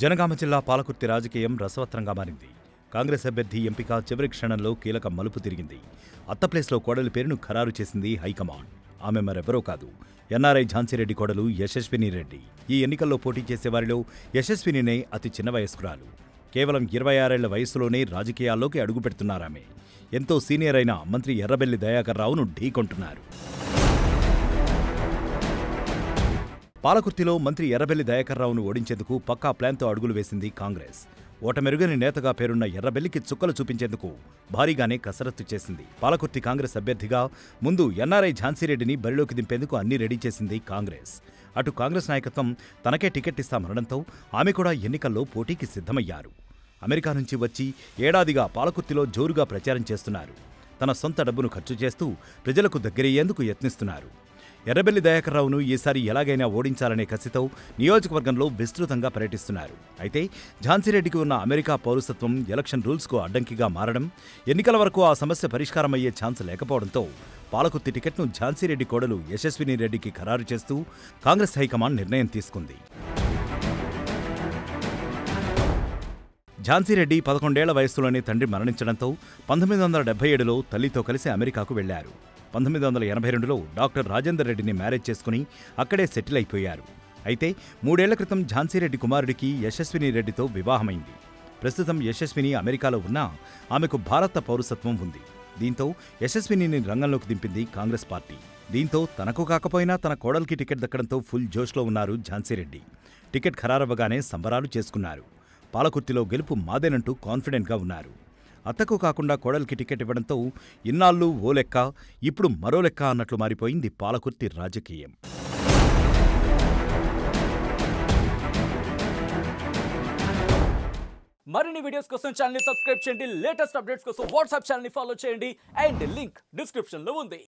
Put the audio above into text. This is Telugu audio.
జనగామ జిల్లా పాలకుర్తి రాజకీయం రసవత్రంగా మారింది కాంగ్రెస్ అభ్యర్థి ఎంపిక చివరి క్షణంలో కీలక మలుపు తిరిగింది అత్త ప్లేస్లో కోడలి పేరును ఖరారు చేసింది హైకమాండ్ ఆమె మరెవరో కాదు ఎన్ఆర్ఐ ఝాన్సీరెడ్డి కోడలు యశస్విని రెడ్డి ఈ ఎన్నికల్లో పోటీ చేసేవారిలో యశస్వినినే అతి చిన్న వయస్కురాలు కేవలం ఇరవై ఆరేళ్ల వయసులోనే రాజకీయాల్లోకి అడుగుపెడుతున్నారామె ఎంతో సీనియర్ అయిన మంత్రి ఎర్రబెల్లి దయాకర్ రావును ఢీకొంటున్నారు పాలకుర్తిలో మంత్రి ఎర్రబెల్లి దయాకర్ రావును ఓడించేందుకు పక్కా ప్లాన్తో అడుగులు వేసింది కాంగ్రెస్ ఓటమెరుగని నేతగా పేరున్న ఎర్రబెల్లికి చుక్కలు చూపించేందుకు భారీగానే కసరత్తు చేసింది పాలకుర్తి కాంగ్రెస్ అభ్యర్థిగా ముందు ఎన్ఆర్ఐ ఝాన్సీరెడ్డిని బరిలోకి దింపేందుకు అన్ని రెడీ చేసింది కాంగ్రెస్ అటు కాంగ్రెస్ నాయకత్వం తనకే టికెట్ ఇస్తామనడంతో ఆమె కూడా ఎన్నికల్లో పోటీకి సిద్ధమయ్యారు అమెరికా నుంచి వచ్చి ఏడాదిగా పాలకుర్తిలో జోరుగా ప్రచారం చేస్తున్నారు తన సొంత డబ్బును ఖర్చు చేస్తూ ప్రజలకు దగ్గరయ్యేందుకు యత్నిస్తున్నారు ఎర్రబెల్లి దయాకర్రావును ఈసారి ఎలాగైనా ఓడించాలనే కసితో నియోజకవర్గంలో విస్తృతంగా పర్యటిస్తున్నారు అయితే ఝాన్సీరెడ్డికి ఉన్న అమెరికా పౌరసత్వం ఎలక్షన్ రూల్స్కు అడ్డంకిగా మారడం ఎన్నికల వరకు ఆ సమస్య పరిష్కారమయ్యే ఛాన్స్ లేకపోవడంతో పాలకుర్తి టికెట్ను ఝాన్సీరెడ్డి కోడలు యశస్విని రెడ్డికి ఖరారు చేస్తూ కాంగ్రెస్ హైకమాండ్ నిర్ణయం తీసుకుంది ఝాన్సీరెడ్డి పదకొండేళ్ల వయస్సులోనే తండ్రి మరణించడంతో పంతొమ్మిది వందల డెబ్బై ఏడులో తల్లితో కలిసి అమెరికాకు వెళ్లారు పంతొమ్మిది వందల ఎనభై రెండులో డాక్టర్ రాజేందర్ రెడ్డిని మ్యారేజ్ చేసుకుని అక్కడే సెటిల్ అయిపోయారు అయితే మూడేళ్ల క్రితం ఝాన్సీరెడ్డి కుమారుడికి యశస్విని రెడ్డితో వివాహమైంది ప్రస్తుతం యశస్విని అమెరికాలో ఉన్నా ఆమెకు భారత పౌరసత్వం ఉంది దీంతో యశస్వినిని రంగంలోకి దింపింది కాంగ్రెస్ పార్టీ దీంతో తనకు కాకపోయినా తన కోడలికి టికెట్ దక్కడంతో ఫుల్ జోష్లో ఉన్నారు ఝాన్సీరెడ్డి టికెట్ ఖరారవ్వగానే సంబరాలు చేసుకున్నారు పాలకుర్తిలో గెలుపు మాదేనంటూ కాన్ఫిడెంట్గా ఉన్నారు అత్తకు కాకుండా కోడలికి టికెట్ ఇవ్వడంతో ఇన్నాళ్ళు ఓ లెక్క ఇప్పుడు మరో లెక్క అన్నట్లు మారిపోయింది పాలకుర్తి రాజకీయం మరిన్ని వీడియోస్ కోసం ఛానల్ సబ్స్క్రైబ్ చేయండి లేటెస్ట్ అప్డేట్స్ కోసం వాట్సాప్ ఛానల్ ఫాలో చేయండి అండ్ లింక్ డిస్క్రిప్షన్ లో ఉంది